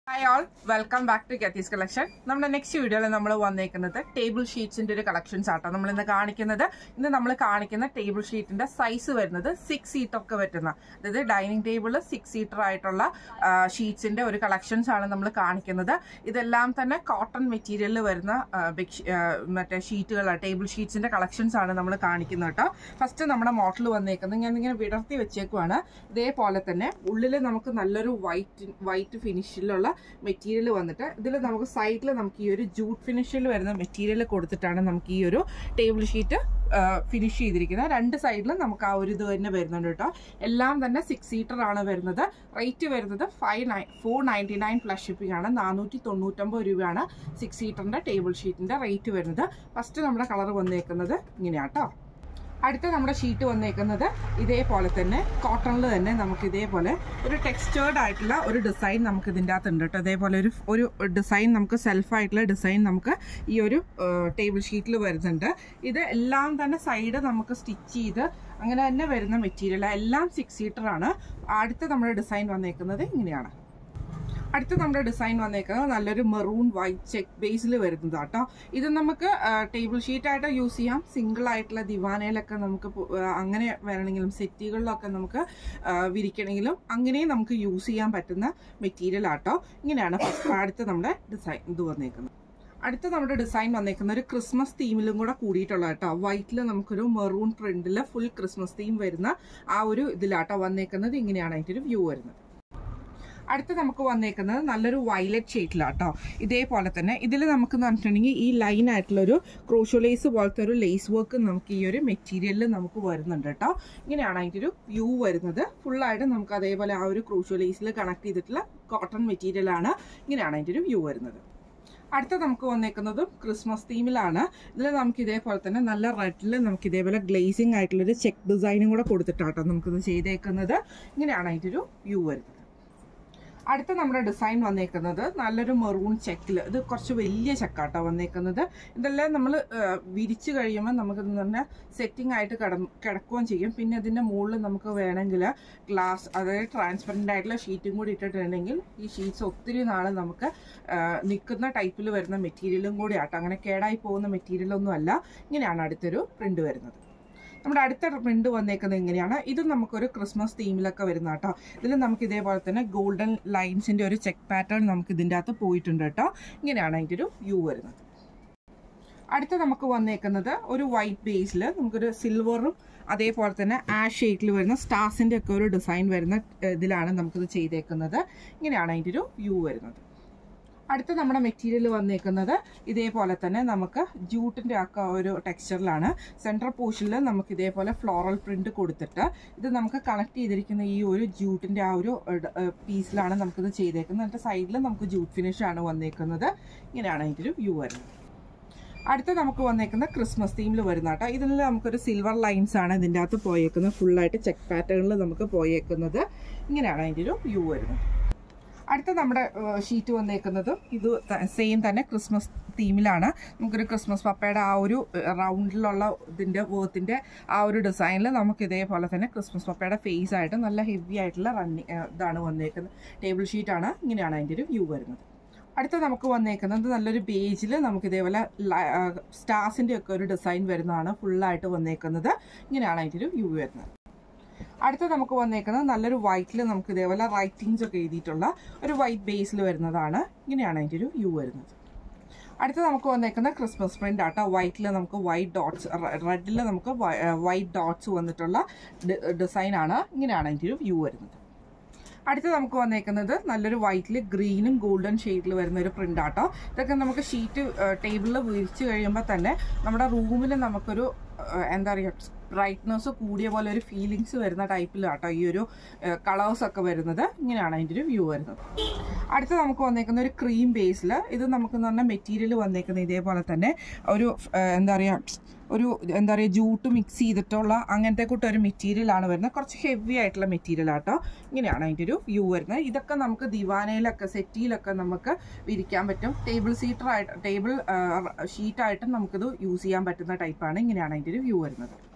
hi all welcome back to ഗത്തീസ് collection നമ്മുടെ next വീഡിയോയിൽ നമ്മൾ വന്നേക്കുന്നത് ടേബിൾ ഷീറ്റ്സിന്റെ ഒരു കളക്ഷൻസ് ആട്ടോ നമ്മൾ ഇന്ന് കാണിക്കുന്നത് ഇന്ന് നമ്മൾ കാണിക്കുന്ന ടേബിൾ ഷീറ്റിന്റെ സൈസ് വരുന്നത് സിക്സ് സീറ്റർ ഒക്കെ പറ്റുന്ന അതായത് ഡൈനിങ് ടേബിൾ സിക്സ് സീറ്റർ ആയിട്ടുള്ള ഷീറ്റ്സിന്റെ ഒരു കളക്ഷൻസ് ആണ് നമ്മൾ കാണിക്കുന്നത് ഇതെല്ലാം തന്നെ കോട്ടൺ മെറ്റീരിയലിൽ വരുന്ന ആ, ബെഡ് ഷീ- ആ, മറ്റേ ഷീറ്റുകളാണ് ടേബിൾ ഷീറ്റ്സിന്റെ കളക്ഷൻസ് ആണ് നമ്മൾ കാണിക്കുന്നത് കേട്ടോ ഫസ്റ്റ് നമ്മുടെ മോഡൽ വന്നേക്കുന്നത് ഞാൻ ഇങ്ങനെ വിടർത്തി വെച്ചേക്കുവാണ് ഇതേപോലെ തന്നെ ഉള്ളിൽ നമുക്ക് നല്ലൊരു വൈറ്റ് വൈറ്റ് ഫിനിഷിലുള്ള മെറ്റീരിയൽ വന്നിട്ട് ഇതിൽ നമുക്ക് സൈഡിൽ നമുക്ക് ഈ ഒരു ജൂട്ട് ഫിനിഷിൽ വരുന്ന മെറ്റീരിയൽ കൊടുത്തിട്ടാണ് നമുക്ക് ഈ ഒരു ടേബിൾ ഷീറ്റ് ഫിനിഷ് ചെയ്തിരിക്കുന്നത് രണ്ട് സൈഡിലും നമുക്ക് ആ ഒരു ഇത് തന്നെ വരുന്നുണ്ട് കേട്ടോ എല്ലാം തന്നെ സിക്സ് സീറ്റർ ആണ് വരുന്നത് റേറ്റ് വരുന്നത് five nine four ninety nine plus shipping ആണ് നാനൂറ്റി തൊണ്ണൂറ്റൊമ്പത് രൂപയാണ് സിക്സ് സീറ്ററിന്റെ ടേബിൾ ഷീറ്റിന്റെ റേറ്റ് വരുന്നത് ഫസ്റ്റ് നമ്മുടെ കളർ വന്നേക്കുന്നത് ഇങ്ങനെയാട്ടോ അടുത്ത നമ്മുടെ ഷീറ്റ് വന്നേക്കുന്നത് ഇതേപോലെ തന്നെ കോട്ടണിൽ തന്നെ നമുക്ക് ഇതേപോലെ ഒരു ടെക്സ്റ്റേർഡ് ആയിട്ടുള്ള ഒരു ഡിസൈൻ നമുക്ക് ഇതിൻ്റെ അകത്ത് ഉണ്ട് കേട്ടോ അതേപോലെ ഒരു ഒരു ഡിസൈൻ നമുക്ക് സെൽഫ് ആയിട്ടുള്ള ഡിസൈൻ നമുക്ക് ഈ ഒരു ടേബിൾ ഷീറ്റിൽ വരുന്നുണ്ട് ഇത് എല്ലാം തന്നെ സൈഡ് നമുക്ക് സ്റ്റിച്ച് ചെയ്ത് അങ്ങനെ തന്നെ വരുന്ന മെറ്റീരിയൽ എല്ലാം സിക്സ് സീറ്റർ ആണ് അടുത്ത നമ്മുടെ ഡിസൈൻ വന്നേക്കുന്നത് ഇങ്ങനെയാണ് അടുത്ത നമ്മുടെ ഡിസൈൻ വന്നേക്കുന്നത് നല്ലൊരു മെറൂൺ വൈറ്റ് ചെക്ക് ബേസിൽ വരുന്നത് കേട്ടോ ഇത് നമുക്ക് ടേബിൾ ഷീറ്റ് ആയിട്ട് യൂസ് ചെയ്യാം സിംഗിൾ ആയിട്ടുള്ള ദിവാനയിലൊക്കെ നമുക്ക് പോ- ആ, അങ്ങനെ വരണമെങ്കിലും സെറ്റുകളിലൊക്കെ നമുക്ക് ആ, വിരിക്കണമെങ്കിലും അങ്ങനെയും നമുക്ക് യൂസ് ചെയ്യാൻ പറ്റുന്ന മെറ്റീരിയൽ ആട്ടോ ഇങ്ങനെയാണ് first അടുത്ത നമ്മുടെ ഡിസൈൻ ഇത് വന്നേക്കുന്നത് അടുത്ത നമ്മുടെ ഡിസൈൻ വന്നേക്കുന്ന ഒരു ക്രിസ്മസ് തീമിലും കൂടെ കൂടിയിട്ടുള്ള കേട്ടോ വൈറ്റിൽ നമുക്കൊരു മെറൂൺ പ്രിന്റിൽ ഫുൾ ക്രിസ്മസ് തീം വരുന്ന ആ ഒരു ഇതിലാട്ടോ വന്നേക്കുന്നത് ഇങ്ങനെയാണ് അതിൻ്റെ ഒരു വ്യൂ വരുന്നത് അടുത്ത് നമുക്ക് വന്നേക്കുന്നത് നല്ലൊരു വയലറ്റ് ഷെയ്ഡിലാട്ടോ ഇതേപോലെ തന്നെ ഇതിൽ നമുക്ക് പറഞ്ഞിട്ടുണ്ടെങ്കിൽ ഈ ലൈൻ ആയിട്ടുള്ള ഒരു ക്രോഷോ ലേസ് പോലത്തെ ഒരു ലേസ് വർക്ക് നമുക്ക് ഈ ഒരു മെറ്റീരിയലിൽ നമുക്ക് വരുന്നുണ്ട് കേട്ടോ ഇങ്ങനെയാണ് അതിൻ്റെ ഒരു വ്യൂ വരുന്നത് ഫുള്ളായിട്ട് നമുക്ക് അതേപോലെ ആ ഒരു ക്രോഷോ ലേസിൽ കണക്ട് ചെയ്തിട്ടുള്ള കോട്ടൺ മെറ്റീരിയൽ ആണ് ഇങ്ങനെയാണ് അതിൻ്റെ ഒരു വ്യൂ വരുന്നത് അടുത്ത നമുക്ക് വന്നേക്കുന്നതും ക്രിസ്മസ് തീമിലാണ് ഇതിൽ നമുക്ക് ഇതേപോലെ തന്നെ നല്ല റെഡിൽ നമുക്ക് ഇതേപോലെ ഗ്ലേസിംഗ് ആയിട്ടുള്ളൊരു ചെക്ക് ഡിസൈനും കൂടെ കൊടുത്തിട്ടാട്ടോ നമുക്കിത് ചെയ്തേക്കുന്നത് ഇങ്ങനെയാണ് അതിൻ്റെ ഒരു വ്യൂ വരുന്നത് അടുത്ത നമ്മുടെ ഡിസൈൻ വന്നേക്കുന്നത് നല്ലൊരു മെറൂൺ ചെക്കിൽ ഇത് കുറച്ച് വലിയ ചെക്കാട്ടോ വന്നേക്കുന്നത് ഇതെല്ലാം നമ്മൾ വിരിച്ചു കഴിയുമ്പോൾ നമുക്ക് എന്ന് പറഞ്ഞാൽ സെറ്റിംഗ് ആയിട്ട് കിട കിടക്കുകയും ചെയ്യും പിന്നെ ഇതിൻ്റെ മുകളിൽ നമുക്ക് വേണമെങ്കിൽ ഗ്ലാസ് അതായത് ട്രാൻസ്പെറൻ്റ് ആയിട്ടുള്ള ഷീറ്റും കൂടി ഇട്ടിട്ടുണ്ടെങ്കിൽ ഈ ഷീറ്റ്സ് ഒത്തിരി നാൾ നമുക്ക് നിൽക്കുന്ന ടൈപ്പിൽ വരുന്ന മെറ്റീരിയലും കൂടി ആട്ടോ അങ്ങനെ കേടായി പോകുന്ന മെറ്റീരിയലൊന്നും അല്ല ഇങ്ങനെയാണ് അടുത്തൊരു പ്രിന്റ് വരുന്നത് നമ്മുടെ അടുത്ത പ്രിന്റ് വന്നേക്കുന്നത് എങ്ങനെയാണ് ഇത് നമുക്കൊരു ക്രിസ്മസ് തീമിലൊക്കെ വരുന്ന കേട്ടോ ഇതിൽ നമുക്ക് ഇതേപോലെ തന്നെ ഗോൾഡൻ ലൈൻസിന്റെ ഒരു ചെക്ക് പാറ്റേൺ നമുക്ക് ഇതിൻ്റെ അകത്ത് പോയിട്ടുണ്ട് കേട്ടോ ഇങ്ങനെയാണ് അതിൻ്റെ ഒരു വ്യൂ വരുന്നത് അടുത്ത നമുക്ക് വന്നേക്കുന്നത് ഒരു വൈറ്റ് ബേസിൽ നമുക്കൊരു സിൽവറും അതേപോലെ തന്നെ ആഷ് ഷെയ്ഡിൽ വരുന്ന സ്റ്റാർസിൻ്റെ ഒക്കെ ഒരു ഡിസൈൻ വരുന്ന ഏഹ്, ഇതിലാണ് നമുക്കിത് ചെയ്തേക്കുന്നത് ഇങ്ങനെയാണ് അതിൻ്റെ ഒരു വ്യൂ വരുന്നത് അടുത്ത നമ്മുടെ മെറ്റീരിയൽ വന്നേക്കുന്നത് ഇതേപോലെ തന്നെ നമുക്ക് ജൂട്ടിൻ്റെ ഒക്കെ ഒരു ടെക്സ്ചറിലാണ് സെൻട്രൽ പോർഷനിൽ നമുക്ക് ഇതേപോലെ ഫ്ലോറൽ പ്രിന്റ് കൊടുത്തിട്ട് ഇത് നമുക്ക് കണക്ട് ചെയ്തിരിക്കുന്ന ഈ ഒരു ജൂട്ടിൻ്റെ ആ ഒരു പീസിലാണ് നമുക്കിത് ചെയ്തേക്കുന്നത് എന്നിട്ട് സൈഡിൽ നമുക്ക് ജൂട്ട് ഫിനിഷ് ആണ് വന്നേക്കുന്നത് ഇങ്ങനെയാണ് അതിൻ്റെ ഒരു വ്യൂ വരുന്നത് അടുത്ത നമുക്ക് വന്നേക്കുന്ന ക്രിസ്മസ് തീമിൽ വരുന്ന കേട്ടോ ഇതിൽ നമുക്കൊരു സിൽവർ ലൈൻസ് ആണ് ഇതിൻ്റെ അകത്ത് പോയേക്കുന്നത് ഫുള്ളായിട്ട് ചെക്ക് പാറ്റേണിൽ നമുക്ക് പോയേക്കുന്നത് ഇങ്ങനെയാണ് അതിൻ്റെ ഒരു വ്യൂ വരുന്നത് അടുത്ത നമ്മുടെ ഷീറ്റ് വന്നേക്കുന്നത് ഇത് സെയിം തന്നെ ക്രിസ്മസ് തീമിലാണ് നമുക്കൊരു ക്രിസ്മസ് പപ്പയുടെ ആ ഒരു റൗണ്ടിലുള്ള ഇതിൻ്റെ വേർത്തിൻ്റെ ആ ഒരു ഡിസൈനിൽ നമുക്ക് ഇതേപോലെ തന്നെ ക്രിസ്മസ് പപ്പയുടെ ഫേസ് ആയിട്ട് നല്ല ഹെവി ആയിട്ടുള്ള റണ്ണിങ് ഇതാണ് വന്നേക്കുന്നത് ടേബിൾ ഷീറ്റാണ് ഇങ്ങനെയാണ് അതിൻ്റെ ഒരു വ്യൂ വരുന്നത് അടുത്ത നമുക്ക് വന്നേക്കുന്നത് നല്ലൊരു പേജിൽ നമുക്ക് ഇതേപോലെ സ്റ്റാർസിൻ്റെ ഒക്കെ ഒരു ഡിസൈൻ വരുന്നതാണ് ഫുള്ളായിട്ട് വന്നേക്കുന്നത് ഇങ്ങനെയാണ് അതിൻ്റെ ഒരു വ്യൂ വരുന്നത് അടുത്ത നമുക്ക് വന്നേക്കുന്നത് നല്ലൊരു വൈറ്റിൽ നമുക്ക് ഇതേപോലെ റൈറ്റിങ്സ് ഒക്കെ എഴുതിയിട്ടുള്ള ഒരു വൈറ്റ് ബേസിൽ വരുന്നതാണ് ഇങ്ങനെയാണ് അതിൻ്റെ ഒരു വ്യൂ വരുന്നത് അടുത്ത നമുക്ക് വന്നേക്കുന്ന ക്രിസ്മസ് പ്രിന്റ് ആട്ടോ വൈറ്റിൽ നമുക്ക് വൈറ്റ് ഡോട്ട്സ് റെഡിൽ നമുക്ക് വൈറ്റ് ഡോട്ട്സ് വന്നിട്ടുള്ള ഡിസൈൻ ആണ് ഇങ്ങനെയാണ് അതിൻ്റെ ഒരു വ്യൂ വരുന്നത് അടുത്ത നമുക്ക് വന്നേക്കുന്നത് നല്ലൊരു വൈറ്റിൽ ഗ്രീനും ഗോൾഡൻ ഷെയ്ഡിൽ വരുന്ന ഒരു പ്രിന്റ് ആട്ടോ ഇതൊക്കെ നമുക്ക് ഷീറ്റ് ടേബിളിൽ വിരിച്ചു കഴിയുമ്പോൾ തന്നെ നമ്മുടെ റൂമിൽ നമുക്കൊരു ആ, എന്താ പറയുക ബ്രൈറ്റ്നസ് കൂടിയ പോലെ ഒരു ഫീലിങ്സ് വരുന്ന ടൈപ്പിലാട്ടോ ഈ ഒരു കളേഴ്സ് ഒക്കെ വരുന്നത് ഇങ്ങനെയാണ് അതിൻ്റെ ഒരു വ്യൂ വരുന്നത് അടുത്ത നമുക്ക് വന്നേക്കുന്ന ഒരു ക്രീം ബേസിൽ ഇത് നമുക്ക് എന്ന് പറഞ്ഞാൽ മെറ്റീരിയൽ വന്നേക്കുന്ന ഇതേപോലെ തന്നെ ഒരു ആ, എന്താ പറയുക ഒരു എന്താ പറയുക ജൂട്ട് മിക്സ് ചെയ്തിട്ടുള്ള അങ്ങനത്തെ കൂട്ട ഒരു മെറ്റീരിയൽ ആണ് വരുന്നത് കുറച്ച് ഹെവി ആയിട്ടുള്ള മെറ്റീരിയൽ ആട്ടോ ഇങ്ങനെയാണ് അതിൻ്റെ ഒരു വ്യൂ വരുന്നത് ഇതൊക്കെ നമുക്ക് ദിവാനയിലൊക്കെ സെറ്റിയിലൊക്കെ നമുക്ക് വിരിക്കാൻ പറ്റും ടേബിൾ സീറ്റർ ആയിട്ട് ടേബിൾ ഷീറ്റായിട്ടും നമുക്കിത് യൂസ് ചെയ്യാൻ പറ്റുന്ന ടൈപ്പാണ് ഇങ്ങനെയാണ് അതിൻ്റെ ഒരു വ്യൂ വരുന്നത്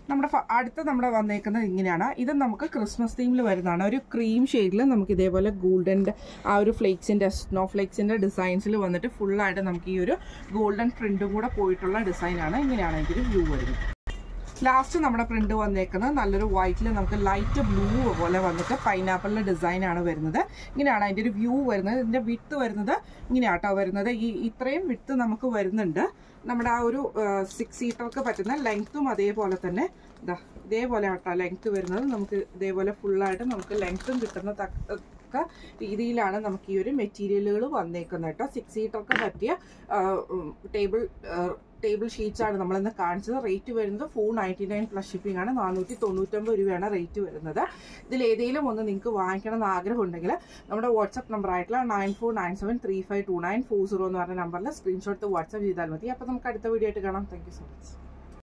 നമ്മുടെ ഫ- അടുത്ത നമ്മുടെ വന്നേക്കുന്നത് ഇങ്ങനെയാണ് ഇത് നമുക്ക് ക്രിസ്മസ് തീമിൽ വരുന്നതാണ് ഒരു ക്രീം ഷെയ്ഡിൽ നമുക്ക് ഇതേപോലെ ഗോൾഡൻ്റെ ആ ഒരു ഫ്ലേക്സിൻ്റെ സ്നോ ഫ്ലേക്സിൻ്റെ ഡിസൈൻസിൽ വന്നിട്ട് ഫുള്ളായിട്ട് നമുക്ക് ഈ ഒരു ഗോൾഡൻ പ്രിൻറ്റും കൂടെ പോയിട്ടുള്ള ഡിസൈനാണ് ഇങ്ങനെയാണ് ഇതിൻ്റെ വ്യൂ വരുന്നത് ലാസ്റ്റ് നമ്മുടെ പ്രിന്റ് വന്നേക്കുന്നത് നല്ലൊരു വൈറ്റിൽ നമുക്ക് ലൈറ്റ് ബ്ലൂ പോലെ വന്നിട്ട് പൈനാപ്പിളിന്റെ ഡിസൈൻ ആണ് വരുന്നത് ഇങ്ങനെയാണ് അതിന്റെ ഒരു വ്യൂ വരുന്നത് ഇതിന്റെ വിട്ട് വരുന്നത് ഇങ്ങനെയാട്ടോ വരുന്നത് ഈ ഇത്രയും വിട്ട് നമുക്ക് വരുന്നുണ്ട് നമ്മുടെ ആ ഒരു സിക്സ് സീറ്റർക്ക് പറ്റുന്ന ലെങ്ത്തും അതേപോലെ തന്നെ ഇതാ ഇതേപോലെ ആട്ടോ ലെങ്ത് വരുന്നത് നമുക്ക് ഇതേപോലെ ഫുള്ളായിട്ട് നമുക്ക് ലെങ്ത്തും കിട്ടുന്ന തക്ക രീതിയിലാണ് നമുക്ക് ഈ ഒരു മെറ്റീരിയലുകൾ വന്നേക്കുന്നത് കേട്ടോ സിക്സ് സീറ്റർക്ക് പറ്റിയ ടേബിൾ ടേബിൾ ഷീറ്റ്സ് ആണ് നമ്മളിന്ന് കാണിച്ചത് റേറ്റ് വരുന്നത് four ninety nine plus shipping ആണ് നാനൂറ്റി തൊണ്ണൂറ്റൊമ്പത് രൂപയാണ് റേറ്റ് വരുന്നത് ഇതിൽ ഏതെങ്കിലും ഒന്ന് നിങ്ങൾക്ക് വാങ്ങിക്കണം എന്ന് ആഗ്രഹം ഉണ്ടെങ്കിൽ നമ്മുടെ വാട്സപ്പ് നമ്പർ ആയിട്ടുള്ള nine four nine seven three five two nine four zero എന്ന് പറഞ്ഞ നമ്പറിൽ സ്ക്രീൻഷോട്ട് വാട്സപ്പ് ചെയ്താൽ മതി അപ്പോൾ നമുക്ക് അടുത്ത വീഡിയോ ആയിട്ട് കാണാം താങ്ക് യു സോ മച്ച്